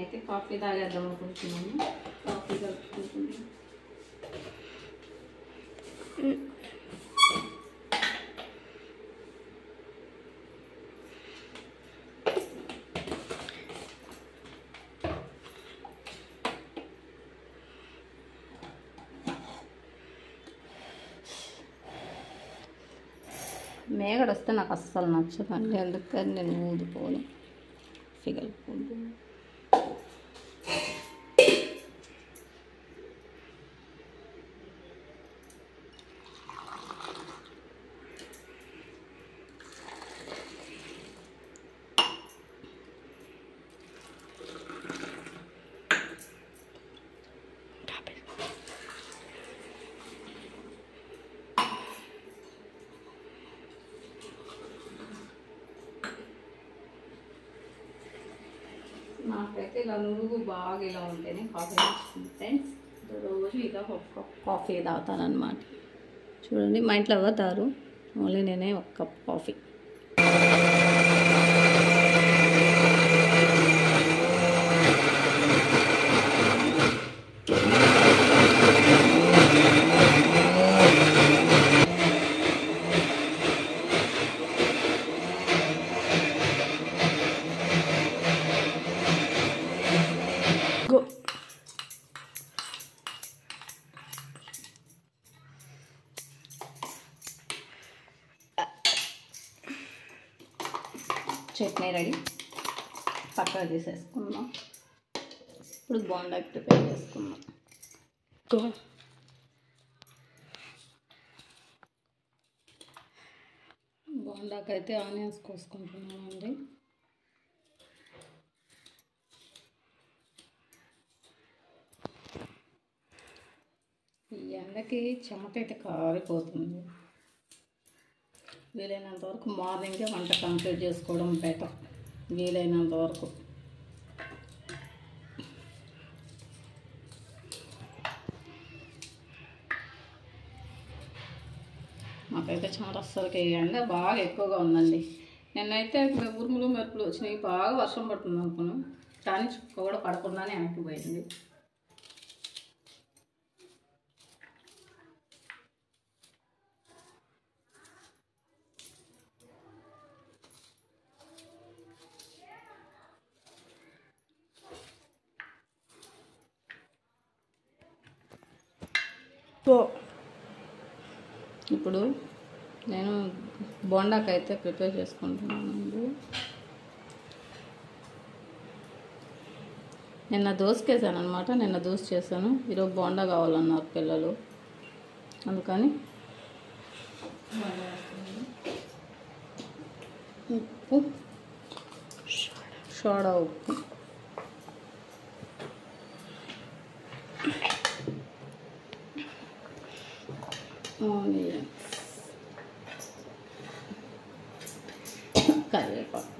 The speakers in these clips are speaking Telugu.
అయితే కాఫీ తాగేద్దాం అనుకుంటున్నాను కాఫీ కలుపుకుంటున్నాను మేగడ వస్తే నాకు అస్సలు నచ్చదండి అందుకని నేను ఊదిపోను ఫిగలుకుంటున్నాను నాకైతే ఇలా నురుగు బాగా ఇలా ఉంటేనే కాఫీ నచ్చుతుంది ఫ్రెండ్స్ రోజు ఇలా ఒక కప్ కాఫీ తాగుతానమాట చూడండి మా ఇంట్లో ఎవరు తారు ఓన్లీ నేనే ఒక కప్ కాఫీ గో చట్నీ రెడీ పక్కన తీసేసుకుందాం ఇప్పుడు బోండా ప్రిపేర్ చేసుకుందాం గో బోండాకైతే ఆనియన్స్ కోసుకుంటున్నామండి ఈ ఎండకి చెమట అయితే కారిపోతుంది వీలైనంత వరకు మార్నింగే వంట కంప్లీట్ చేసుకోవడం బెటర్ వీలైనంత వరకు మాకైతే చెమట అస్సలకి ఎండ బాగా ఎక్కువగా ఉందండి నిన్నైతే ఉరుములు మెరుపులు వచ్చినాయి బాగా వర్షం పడుతుంది అనుకున్నాం కానీ చుక్క కూడా పడకుండానే వెనక్కి పోయింది ఇప్పుడు నేను బోండాకైతే ప్రిపేర్ చేసుకుంటున్నానండి నిన్న దోసకేసాను అనమాట నిన్న దోశ చేశాను ఈరోజు బోండా కావాలన్నారు పిల్లలు అందుకని ఉప్పు సోడా ఉప్పు ఆనియన్స్ కరివేపాకు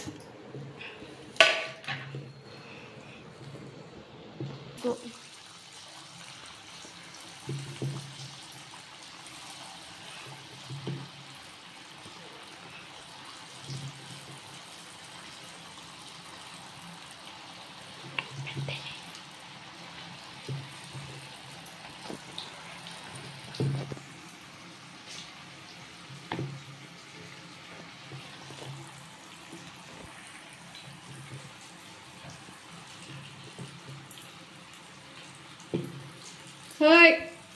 హాయ్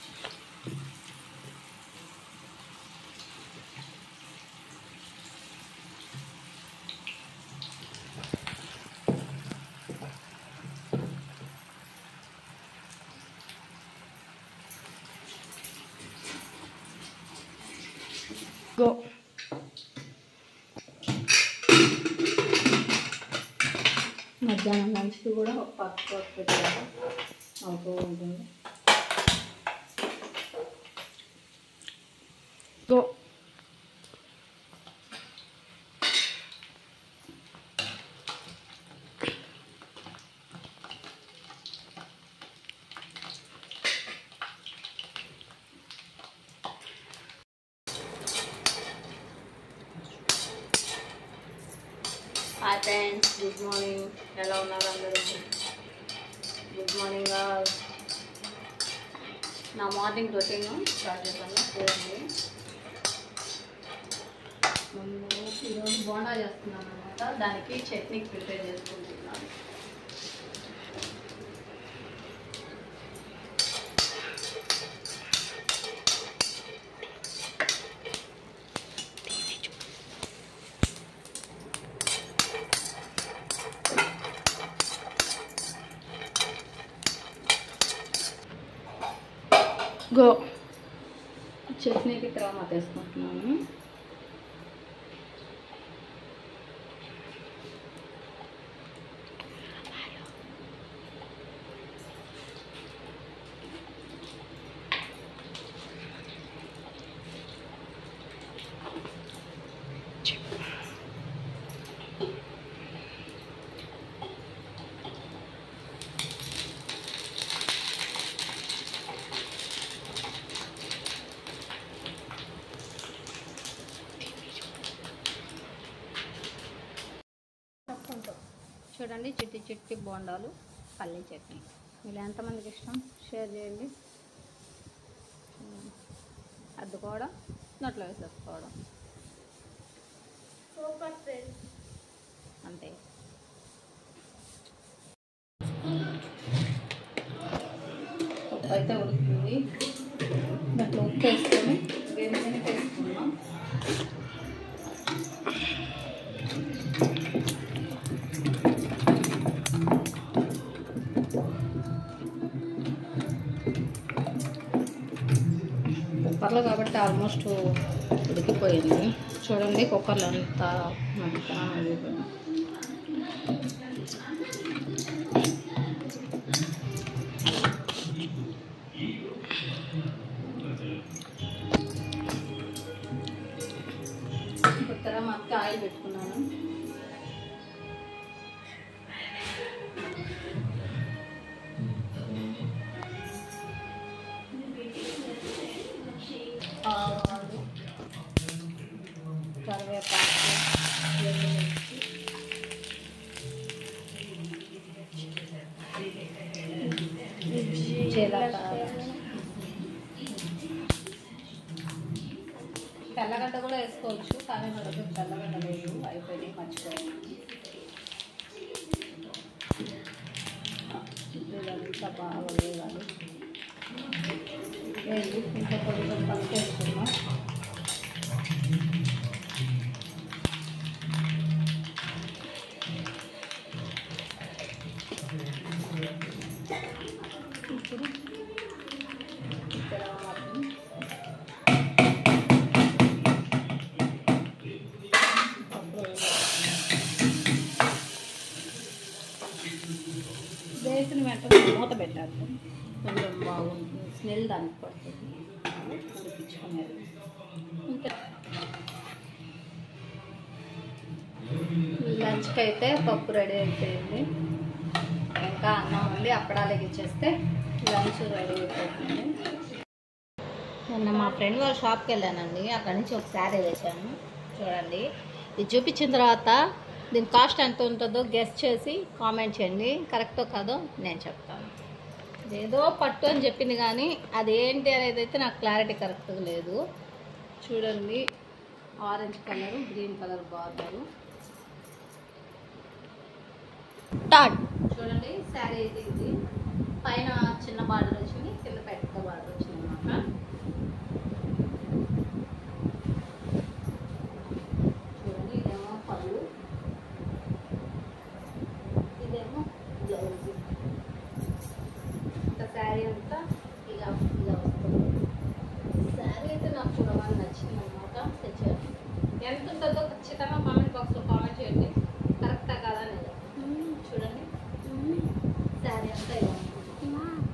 గో మధ్యాహ్నం లంచ్కి కూడా ఒక పక్క పెట్టారు అవుతూ ఉంటుంది గో హాయ్ ఫ్రెండ్స్ గుడ్ మార్నింగ్ ఎలా ఉన్నారు అందరూ గుడ్ మార్నింగ్ నా మార్నింగ్ రొటీన్ స్టార్ట్ చేస్తాను చూడండి ముందు ఈరోజు బోండా చేస్తున్నాను అనమాట దానికి చట్నీ ప్రిపేర్ చేసుకుంటున్నాను గో చట్నీకి తర్వాత వేసుకుంటున్నాను చూడండి చిట్టి చిట్టి బోండాలు పల్లి చట్నీ వీళ్ళు ఎంతమందికి ఇష్టం షేర్ చేయండి అద్దుకోవడం నోట్లో వేసేసుకోవడం సూపర్ ఫ్రెండ్స్ అంతే ఉప్పు అయితే ఉడుకుతుంది దాంట్లో ఉప్పు వేసుకొని వేరుశనగ వేసుకున్నాం కుక్కర్లో కాబట్టి ఆల్మోస్ట్ ఉడికిపోయింది చూడండి కుక్కర్లో అంతా మెత్తగా ఉడికిపోయింది కొత్తగా మక్క ఆయిల్ పెట్టుకున్నాను ఆవాలు కరివేపాకు ఎండుమిర్చి జీలకర్ర తెల్లగడ్డ కూడా వేసుకోవచ్చు కానీ మన దగ్గర తెల్లగడ్డ లేదు అయిపోయి మర్చిపోయాను ఇదంతా బాగా వేయాలి వేసి ఇంకా కొంచెం పసుపు వేసుకున్నాం ఇప్పుడు ఇక్కడ మాత్రం వేసిన వెంటనే మూత పెట్టాలి కొంచెం బాగుంటుంది స్మెల్ దానికి పడుతుంది ఉడిపించుకునేది ఇంకా లంచ్కి అయితే పప్పు రెడీ అయిపోయింది ఇంకా అన్నం వండి అప్పడాలు ఇచ్చేస్తే లంచ్ రెడీ అయిపోతుంది నిన్న మా ఫ్రెండ్ వాళ్ళ షాప్కి వెళ్ళానండి అక్కడి నుంచి ఒక శారీ వేసాను చూడండి ఇది చూపించిన తర్వాత దీని కాస్ట్ ఎంత ఉంటుందో గెస్ట్ చేసి కామెంట్ చేయండి కరెక్టో కాదో నేను చెప్తాను ఏదో పట్టు అని చెప్పింది కానీ అది ఏంటి అనేది అయితే నాకు క్లారిటీ కరెక్ట్గా లేదు చూడండి orange colour green colour border టాట్ చూడండి శారీ అయితే ఇది పైన చిన్న బార్డర్ వచ్చింది కింద పెద్ద బార్డర్ వచ్చింది అనమాట చూడండి ఇదేమో పళ్ళు ఇదేమో బ్లౌజ్ ఇంకా శారీ అంతా ఇలా ఇలా వస్తుంది శారీ అయితే నాకు చూడమని నచ్చింది అనమాట తెచ్చాను ఎంత ఉంటుందో ఖచ్చితంగా కామెంట్ బాక్స్లో కామెంట్ చేయండి కరెక్టా కాదా లేదా చూడండి శారీ అంతా ఇలా ఉంటుంది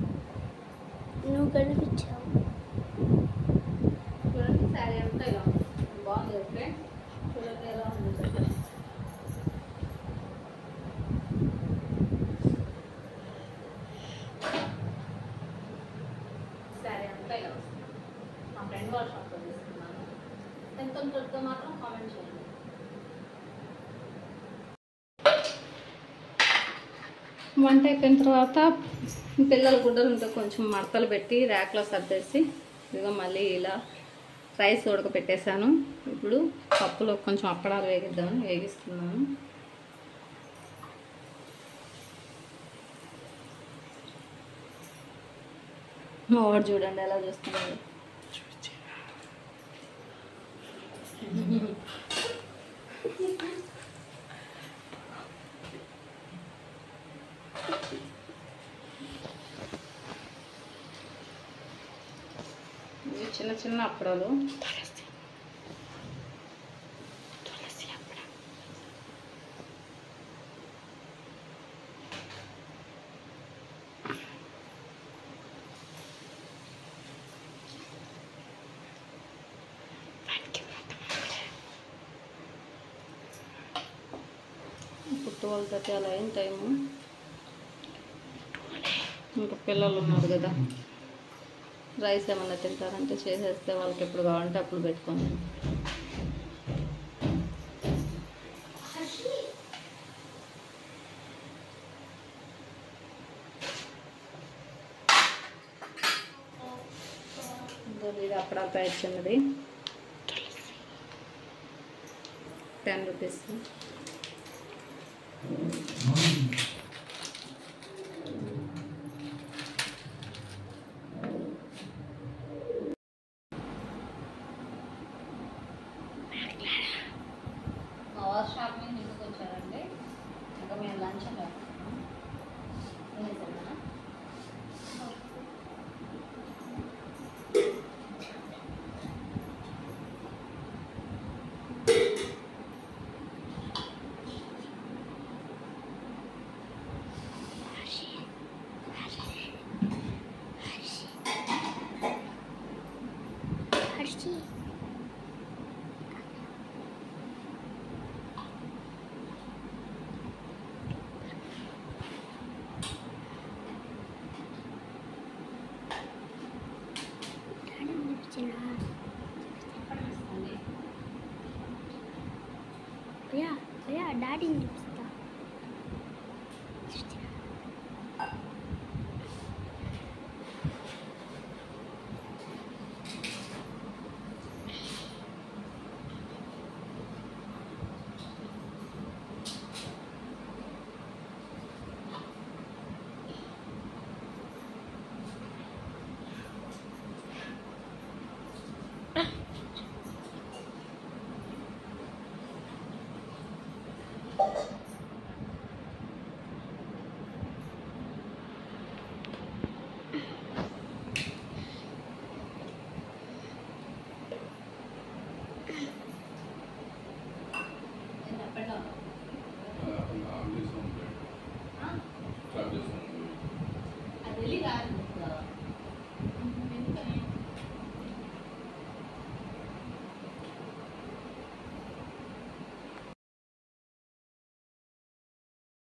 వంట అయిపోయిన తర్వాత పిల్లల గుడ్డలు ఉంటే కొంచెం మడతలు పెట్టి ర్యాక్లో సర్దేసి ఇదిగో మళ్ళీ ఇలా రైస్ ఉడకపెట్టేశాను ఇప్పుడు పప్పులో కొంచెం అప్పడాలు వేగిద్దామని వేగిస్తున్నాను మా వాడు చూడండి ఎలా చూస్తున్నాడు ఇవి చిన్న చిన్న అప్పడాలు ఇప్పుడు ట్వెల్వ్ థర్టీ అలా అయిన టైము ఇంకా పిల్లలు ఉన్నారు కదా రైస్ ఏమన్నా తింటారంటే చేసేస్తే వాళ్ళకి ఎప్పుడు కావాలంటే అప్పుడు పెట్టుకోండి ఇది అప్పడాల ప్యాకెట్ చిన్నది టెన్ రూపీస్